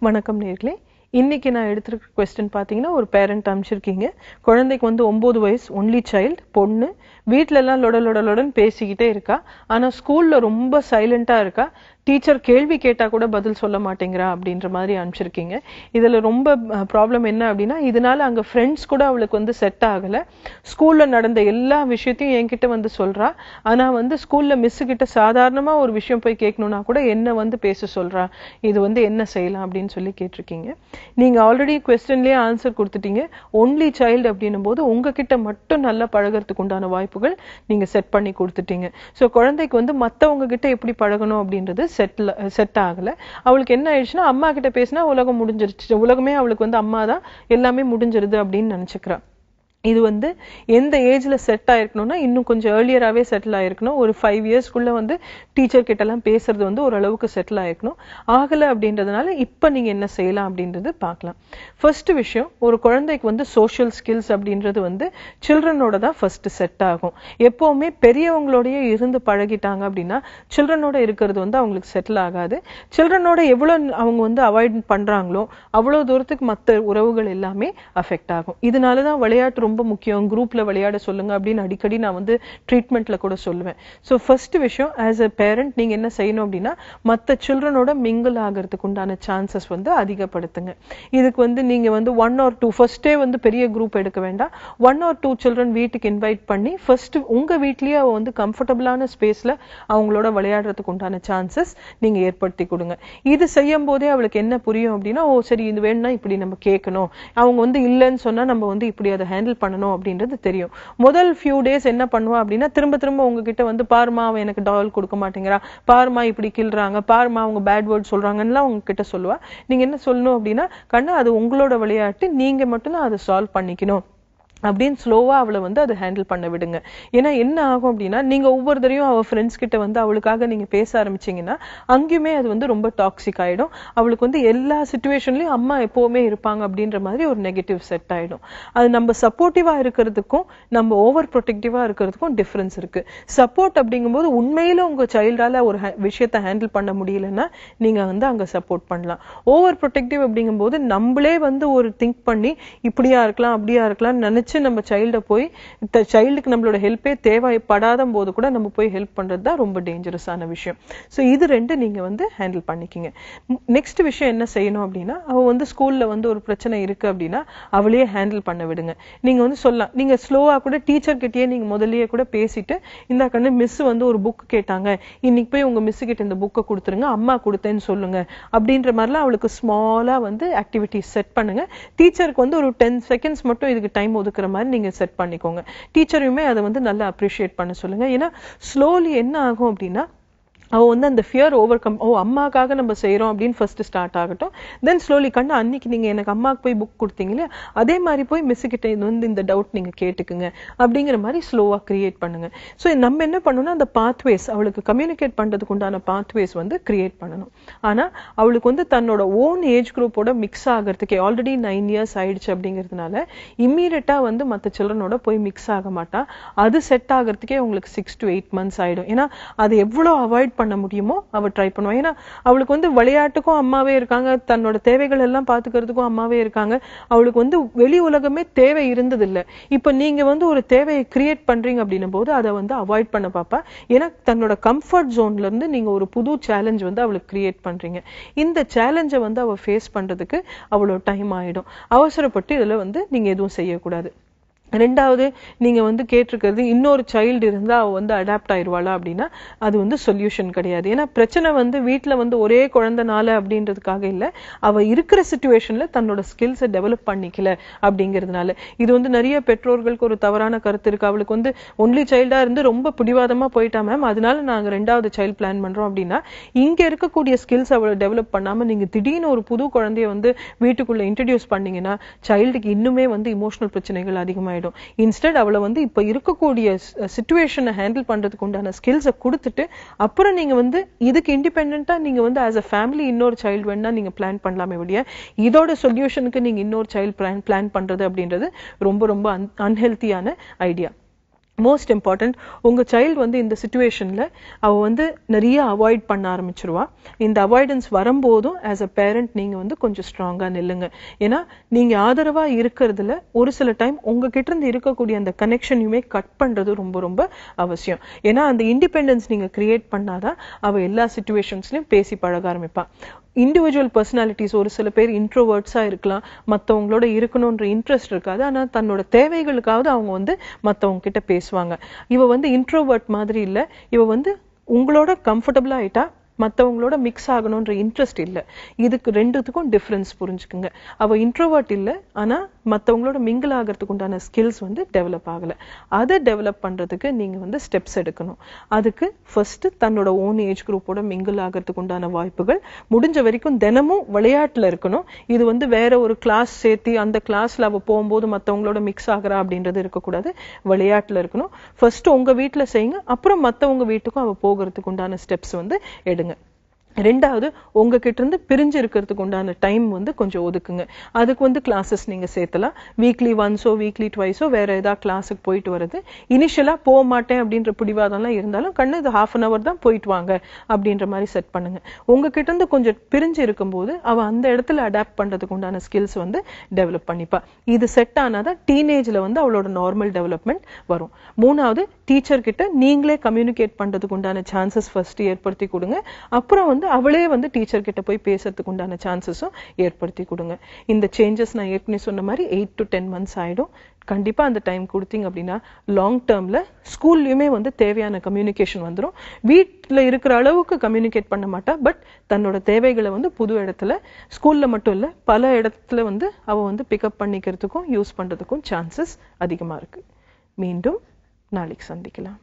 வணக்கம் நேர்களே இன்னைக்கு நான் எடுத்திருக்க கொஸ்டின் பார்த்தீங்கன்னா ஒரு பேரண்ட் அமைச்சிருக்கீங்க குழந்தைக்கு வந்து ஒன்பது வயசு ஒன்லி சைல்டு பொண்ணு வீட்ல எல்லாம் லொட லொட லொடன்னு பேசிக்கிட்டே இருக்கா ஆனா ஸ்கூல்ல ரொம்ப சைலண்டா இருக்கா டீச்சர் கேள்வி கேட்டா கூட பதில் சொல்ல மாட்டேங்கிறா அப்படின்ற மாதிரி அனுப்பிச்சிருக்கீங்க இதுல ரொம்ப ப்ராப்ளம் என்ன அப்படின்னா இதனால அங்க ஃப்ரெண்ட்ஸ் கூட அவளுக்கு வந்து செட் ஆகல ஸ்கூல்ல நடந்த எல்லா விஷயத்தையும் என்கிட்ட வந்து சொல்றா ஆனா வந்து ஸ்கூல்ல மிஸ் கிட்ட சாதாரணமா ஒரு விஷயம் போய் கேட்கணும்னா கூட என்ன வந்து பேச சொல்றா இது வந்து என்ன செய்யலாம் அப்படின்னு சொல்லி கேட்டிருக்கீங்க நீங்க ஆல்ரெடி கொஸ்டின்லயே ஆன்சர் கொடுத்துட்டீங்க ஒன்லி சைல்டு அப்படின்னும் போது உங்ககிட்ட மட்டும் நல்லா பழகிறதுக்கு உண்டான வாய்ப்புகள் நீங்க செட் பண்ணி கொடுத்துட்டீங்க ஸோ குழந்தைக்கு வந்து மத்தவங்க கிட்ட எப்படி பழகணும் அப்படின்றது செட்ல செட் ஆகல அவளுக்கு என்ன ஆயிடுச்சுன்னா அம்மா கிட்ட பேசினா உலகம் முடிஞ்சிருச்சு உலகமே அவளுக்கு வந்து அம்மா தான் எல்லாமே முடிஞ்சிருது அப்படின்னு நினைச்சுக்கிறா இது வந்து எந்த ஏஜ்ல செட் ஆயிருக்கணும்னா இன்னும் கொஞ்சம் ஏர்லியராகவே செட்டில் ஆயிருக்கணும் ஒரு ஃபைவ் இயர்ஸ்க்குள்ள வந்து டீச்சர் கிட்ட எல்லாம் பேசுறது வந்து ஓரளவுக்கு செட்டில் ஆயிருக்கணும் ஆகல அப்படின்றதுனால இப்ப நீங்க என்ன செய்யலாம் அப்படின்றது பார்க்கலாம் ஃபர்ஸ்ட் விஷயம் ஒரு குழந்தைக்கு வந்து சோஷியல் ஸ்கில்ஸ் அப்படின்றது வந்து சில்ட்ரனோட தான் ஃபர்ஸ்ட் செட் ஆகும் எப்பவுமே பெரியவங்களோடய இருந்து பழகிட்டாங்க அப்படின்னா சில்ட்ரனோட இருக்கிறது வந்து அவங்களுக்கு செட்டில் ஆகாது சில்ட்ரனோட எவ்வளவு அவங்க வந்து அவாய்ட் பண்றாங்களோ அவ்வளவு தூரத்துக்கு மற்ற உறவுகள் எல்லாமே அஃபெக்ட் ஆகும் இதனாலதான் விளையாட்டு ரொம்ப முக்கியம் குரூப்ல விளையாட சொல்லுங்க அப்படின்னு அடிக்கடி நான் வந்து ட்ரீட்மெண்ட்ல கூட சொல்லுவேன் ஸோ ஃபர்ஸ்ட் விஷயம் ஆஸ் அ பேரண்ட் நீங்க என்ன செய்யணும் அப்படின்னா மற்ற சில்ட்ரனோட மிங்கிள் ஆகிறதுக்கு உண்டான சான்சஸ் வந்து அதிகப்படுத்துங்க இதுக்கு வந்து நீங்க வந்து ஒன் ஆர் டூ ஃபர்ஸ்டே வந்து பெரிய குரூப் எடுக்க வேண்டாம் ஒன் ஆர் டூ சில்ட்ரன் வீட்டுக்கு இன்வைட் பண்ணி ஃபர்ஸ்ட் உங்க வீட்லயே அவ வந்து கம்ஃபர்டபுளான ஸ்பேஸ்ல அவங்களோட விளையாடுறதுக்கு உண்டான சான்சஸ் நீங்க ஏற்படுத்தி கொடுங்க இது செய்யும் போதே அவளுக்கு என்ன புரியும் அப்படின்னா ஓ சரி இது வேணும்னா இப்படி நம்ம கேட்கணும் அவங்க வந்து இல்லைன்னு சொன்னா நம்ம வந்து இப்படி அதை ஹேண்டில் பண்ணணும் அப்படின்றது தெரியும் முதல் ஃபியூ டேஸ் என்ன பண்ணுவா அப்படின்னா திரும்ப திரும்ப உங்ககிட்ட வந்து பாருமா அவன் எனக்கு டால் கொடுக்க மாட்டேங்கிறா பாருமா இப்படி கிள்றாங்க பாருமா அவங்க பேட் வேர்ட் சொல்றாங்கன்னு உங்ககிட்ட சொல்லுவா நீங்க என்ன சொல்லணும் அப்படின்னா கண்ணு அது உங்களோட விளையாட்டு நீங்க மட்டும்தான் அதை சால்வ் பண்ணிக்கணும் அப்படின்னு ஸ்லோவா அவளை வந்து அதை ஹேண்டில் பண்ண விடுங்க ஏன்னா என்ன ஆகும் அப்படின்னா நீங்க ஒவ்வொரு தடையும் அவ ஃப்ரெண்ட்ஸ் கிட்ட வந்து அவளுக்காக நீங்க பேச ஆரம்பிச்சீங்கன்னா அங்கேயுமே அது வந்து ரொம்ப டாக்ஸிக் ஆயிடும் அவளுக்கு வந்து எல்லா சுச்சுவேஷன்லயும் அம்மா எப்பவுமே இருப்பாங்க அப்படின்ற மாதிரி ஒரு நெகட்டிவ் செட் ஆயிடும் அது நம்ம சப்போர்ட்டிவா இருக்கிறதுக்கும் நம்ம ஓவர் ப்ரொடெக்டிவா இருக்கிறதுக்கும் டிஃபரன்ஸ் இருக்கு சப்போர்ட் அப்படிங்கும்போது உண்மையில உங்க சைல்டால ஒரு விஷயத்த ஹேண்டில் பண்ண முடியலன்னா நீங்க வந்து அங்க சப்போர்ட் பண்ணலாம் ஓவர் ப்ரொடெக்டிவ் அப்படிங்கும்போது நம்மளே வந்து ஒரு திங்க் பண்ணி இப்படியா இருக்கலாம் அப்படியா இருக்கலாம் நினைச்சு வச்சு நம்ம சைல்ட போய் சைல்டுக்கு நம்மளோட ஹெல்ப்பே தேவைப்படாத போது கூட நம்ம போய் ஹெல்ப் பண்றது தான் ரொம்ப டேஞ்சரஸான விஷயம் ஸோ இது ரெண்டு நீங்க வந்து ஹேண்டில் பண்ணிக்கிங்க நெக்ஸ்ட் விஷயம் என்ன செய்யணும் அப்படின்னா அவ வந்து ஸ்கூல்ல வந்து ஒரு பிரச்சனை இருக்கு அப்படின்னா அவளையே ஹேண்டில் பண்ண விடுங்க நீங்க வந்து சொல்லலாம் நீங்க ஸ்லோவா கூட டீச்சர் கிட்டயே நீங்க முதல்லயே கூட பேசிட்டு இந்த கண்ணு மிஸ் வந்து ஒரு புக் கேட்டாங்க இன்னைக்கு போய் உங்க மிஸ் கிட்ட இந்த புக்கை கொடுத்துருங்க அம்மா கொடுத்தேன்னு சொல்லுங்க அப்படின்ற மாதிரிலாம் அவளுக்கு ஸ்மாலா வந்து ஆக்டிவிட்டிஸ் செட் பண்ணுங்க டீச்சருக்கு வந்து ஒரு டென் செகண்ட்ஸ் மட்டும் இதுக்கு டைம் ஒதுக்குற இருக்கிற மாதிரி நீங்க செட் பண்ணிக்கோங்க டீச்சரையுமே அதை வந்து நல்லா அப்ரிஷியேட் பண்ண சொல்லுங்க ஏன்னா ஸ்லோலி என்ன ஆகும் அப்படின்னா அவ வந்து அந்த ஃபியர் ஓவர் கம் ஓ அம்மாக்காக நம்ம செய்யறோம் அப்படின்னு ஃபர்ஸ்ட் ஸ்டார்ட் ஆகட்டும் தென் ஸ்லோலி கண்ணு அன்னைக்கு நீங்க எனக்கு அம்மாவுக்கு போய் புக் கொடுத்தீங்களே அதே மாதிரி போய் மிஸ் கிட்ட இது வந்து இந்த டவுட் நீங்க கேட்டுக்குங்க அப்படிங்கிற மாதிரி ஸ்லோவா கிரியேட் பண்ணுங்க ஸோ நம்ம என்ன பண்ணணும்னா அந்த பாத்வேஸ் அவளுக்கு கம்யூனிகேட் பண்றதுக்கு உண்டான பாத்வேஸ் வந்து கிரியேட் பண்ணணும் ஆனா அவளுக்கு வந்து தன்னோட ஓன் ஏஜ் குரூப்போட மிக்ஸ் ஆகிறதுக்கே ஆல்ரெடி நைன் இயர்ஸ் ஆயிடுச்சு அப்படிங்கிறதுனால இம்மீடியட்டா வந்து மற்ற சில்ட்ரனோட போய் மிக்ஸ் ஆக மாட்டா அது செட் ஆகிறதுக்கே உங்களுக்கு சிக்ஸ் டு எயிட் மந்த்ஸ் ஆயிடும் ஏன்னா அது எவ்வளவு அவாய்ட் பண்ண முடியுமோ அவ ட்ரை பண்ணுவா ஏன்னா அவளுக்கு வந்து விளையாட்டுக்கும் அம்மாவே இருக்காங்க தன்னோட தேவைகள் எல்லாம் பாத்துக்கிறதுக்கும் அம்மாவே இருக்காங்க அவளுக்கு வந்து வெளி உலகமே தேவை இருந்தது இல்ல இப்ப நீங்க வந்து ஒரு தேவையை கிரியேட் பண்றீங்க அப்படின்னும் போது அதை வந்து அவாய்ட் பண்ண பாப்பா ஏன்னா தன்னோட கம்ஃபர்ட் ஜோன்ல இருந்து நீங்க ஒரு புது சேலஞ்ச் வந்து அவளுக்கு கிரியேட் பண்றீங்க இந்த சேலஞ்சை வந்து அவ ஃபேஸ் பண்றதுக்கு அவ்வளோ டைம் ஆயிடும் அவசரப்பட்டு இதுல வந்து நீங்க எதுவும் செய்யக்கூடாது ரெண்டாவது நீங்க வந்து கேட்டிருக்கிறது இன்னொரு சைல்டு இருந்தா அவ வந்து அடாப்ட் ஆயிருவாளா அப்படின்னா அது வந்து சொல்யூஷன் கிடையாது ஏன்னா பிரச்சனை வந்து வீட்டுல வந்து ஒரே குழந்தைனால அப்படின்றதுக்காக இல்ல அவ இருக்கிற சுச்சுவேஷன்ல தன்னோட ஸ்கில்ஸை டெவலப் பண்ணிக்கல அப்படிங்கிறதுனால இது வந்து நிறைய பெற்றோர்களுக்கு ஒரு தவறான கருத்து இருக்கு அவளுக்கு வந்து ஒன்லி சைல்டா இருந்து ரொம்ப பிடிவாதமா போயிட்டா மேம் அதனால நாங்க ரெண்டாவது சைல்டு பிளான் பண்றோம் அப்படின்னா இங்க இருக்கக்கூடிய ஸ்கில்ஸ் அவளை டெவலப் பண்ணாம நீங்க திடீர்னு ஒரு புது குழந்தைய வந்து வீட்டுக்குள்ள இன்ட்ரடியூஸ் பண்ணீங்கன்னா சைல்டுக்கு இன்னுமே வந்து இமோஷனல் பிரச்சனைகள் அதிகமாயிடும் ஆயிடும் இன்ஸ்டெட் அவளை வந்து இப்ப இருக்கக்கூடிய சுச்சுவேஷனை ஹேண்டில் பண்றதுக்கு உண்டான ஸ்கில்ஸை கொடுத்துட்டு அப்புறம் நீங்க வந்து இதுக்கு இண்டிபெண்டா நீங்க வந்து ஆஸ் அ ஃபேமிலி இன்னொரு சைல்டு வேணா நீங்க பிளான் பண்ணலாமே ஒழிய இதோட சொல்யூஷனுக்கு நீங்க இன்னொரு சைல்டு பிளான் பிளான் பண்றது அப்படின்றது ரொம்ப ரொம்ப அன்ஹெல்த்தியான ஐடியா மோஸ்ட் இம்பார்ட்டன்ட் உங்க சைல்டு வந்து இந்த சுச்சுவேஷன்ல அவ வந்து நிறைய அவாய்ட் பண்ண ஆரம்பிச்சிருவா இந்த அவாய்டன்ஸ் வரும்போதும் ஆஸ் அ பேரண்ட் நீங்க வந்து கொஞ்சம் ஸ்ட்ராங்கா நில்லுங்க ஏன்னா நீங்க ஆதரவா இருக்கிறதுல ஒரு சில டைம் உங்ககிட்ட இருந்து இருக்கக்கூடிய அந்த கனெக்ஷனையுமே கட் பண்றது ரொம்ப ரொம்ப அவசியம் ஏன்னா அந்த இண்டிபெண்டன்ஸ் நீங்க கிரியேட் பண்ணாதான் அவ எல்லா சுச்சுவேஷன்ஸ்லயும் பேசி பழக ஆரம்பிப்பா இண்டிவிஜுவல் பர்சனாலிட்டிஸ் ஒரு சில பேர் இன்ட்ரோவர்ட்ஸா இருக்கலாம் மத்தவங்களோட இருக்கணும்ன்ற இன்ட்ரெஸ்ட் இருக்காது ஆனா தன்னோட தேவைகளுக்காவது அவங்க வந்து மத்தவங்க கிட்ட பேசுவாங்க இவ வந்து இன்ட்ரோவர்ட் மாதிரி இல்ல இவ வந்து உங்களோட கம்ஃபர்டபுளா ஆயிட்டா மத்தவங்களோட மிக்ஸ் ஆகணும்ன்ற இன்ட்ரெஸ்ட் இல்ல இதுக்கு ரெண்டுத்துக்கும் டிஃபரன்ஸ் புரிஞ்சுக்குங்க அவ இன்ட்ரோவர்ட் இல்ல ஆனா மத்தவங்களோட மிங்கிள் ஆகிறதுக்கு உண்டான ஸ்கில்ஸ் வந்து டெவலப் ஆகல அதை டெவலப் பண்றதுக்கு நீங்க வந்து ஸ்டெப்ஸ் எடுக்கணும் அதுக்கு ஃபர்ஸ்ட் தன்னோட ஓன் ஏஜ் குரூப்போட மிங்கிள் ஆகிறதுக்கு உண்டான வாய்ப்புகள் முடிஞ்ச வரைக்கும் தினமும் விளையாட்டுல இருக்கணும் இது வந்து வேற ஒரு கிளாஸ் சேர்த்தி அந்த கிளாஸ்ல அவ போகும்போது மத்தவங்களோட மிக்ஸ் ஆகுறா அப்படின்றது இருக்கக்கூடாது விளையாட்டுல இருக்கணும் ஃபர்ஸ்ட் உங்க வீட்ல செய்யுங்க அப்புறம் மத்தவங்க வீட்டுக்கும் அவ போகிறதுக்கு உண்டான ஸ்டெப்ஸ் வந்து எடுங்க ரெண்டாவது உங்ககிட்ட இருந்து பிரிஞ்சு இருக்கிறதுக்கு உண்டான டைம் வந்து கொஞ்சம் ஒதுக்குங்க அதுக்கு வந்து கிளாஸஸ் நீங்க சேர்த்தலாம் வீக்லி ஒன்ஸோ வீக்லி ட்வைஸோ வேற ஏதாவது கிளாஸுக்கு போயிட்டு வருது இனிஷியலா போக மாட்டேன் அப்படின்ற பிடிவாதம்லாம் இருந்தாலும் கண்ணு இது ஹாஃப் அன் அவர் தான் போயிட்டு வாங்க அப்படின்ற மாதிரி செட் பண்ணுங்க உங்ககிட்ட இருந்து கொஞ்சம் பிரிஞ்சு இருக்கும்போது அவ அந்த இடத்துல அடாப்ட் பண்றதுக்கு உண்டான ஸ்கில்ஸ் வந்து டெவலப் பண்ணிப்பா இது செட் ஆனாதான் டீனேஜ்ல வந்து அவளோட நார்மல் டெவலப்மெண்ட் வரும் மூணாவது டீச்சர் கிட்ட நீங்களே கம்யூனிகேட் பண்றதுக்கு உண்டான சான்சஸ் ஃபர்ஸ்ட் ஏற்படுத்தி கொடுங்க அப்புறம் வந்து அவளே வந்து டீச்சர் கிட்ட போய் பேசுறதுக்கு உண்டான சான்சஸும் ஏற்படுத்தி கொடுங்க இந்த சேஞ்சஸ் நான் ஏற்கனவே சொன்ன மாதிரி எயிட் டு டென் மந்த்ஸ் ஆயிடும் கண்டிப்பா அந்த டைம் கொடுத்தீங்க அப்படின்னா லாங் டேர்ம்ல ஸ்கூல்லயுமே வந்து தேவையான கம்யூனிகேஷன் வந்துரும் வீட்ல இருக்கிற அளவுக்கு கம்யூனிகேட் பண்ண மாட்டா பட் தன்னோட தேவைகளை வந்து புது இடத்துல ஸ்கூல்ல மட்டும் இல்ல பல இடத்துல வந்து அவ வந்து பிக்கப் பண்ணிக்கிறதுக்கும் யூஸ் பண்றதுக்கும் சான்சஸ் அதிகமா இருக்கு மீண்டும் நாளைக்கு சந்திக்கலாம்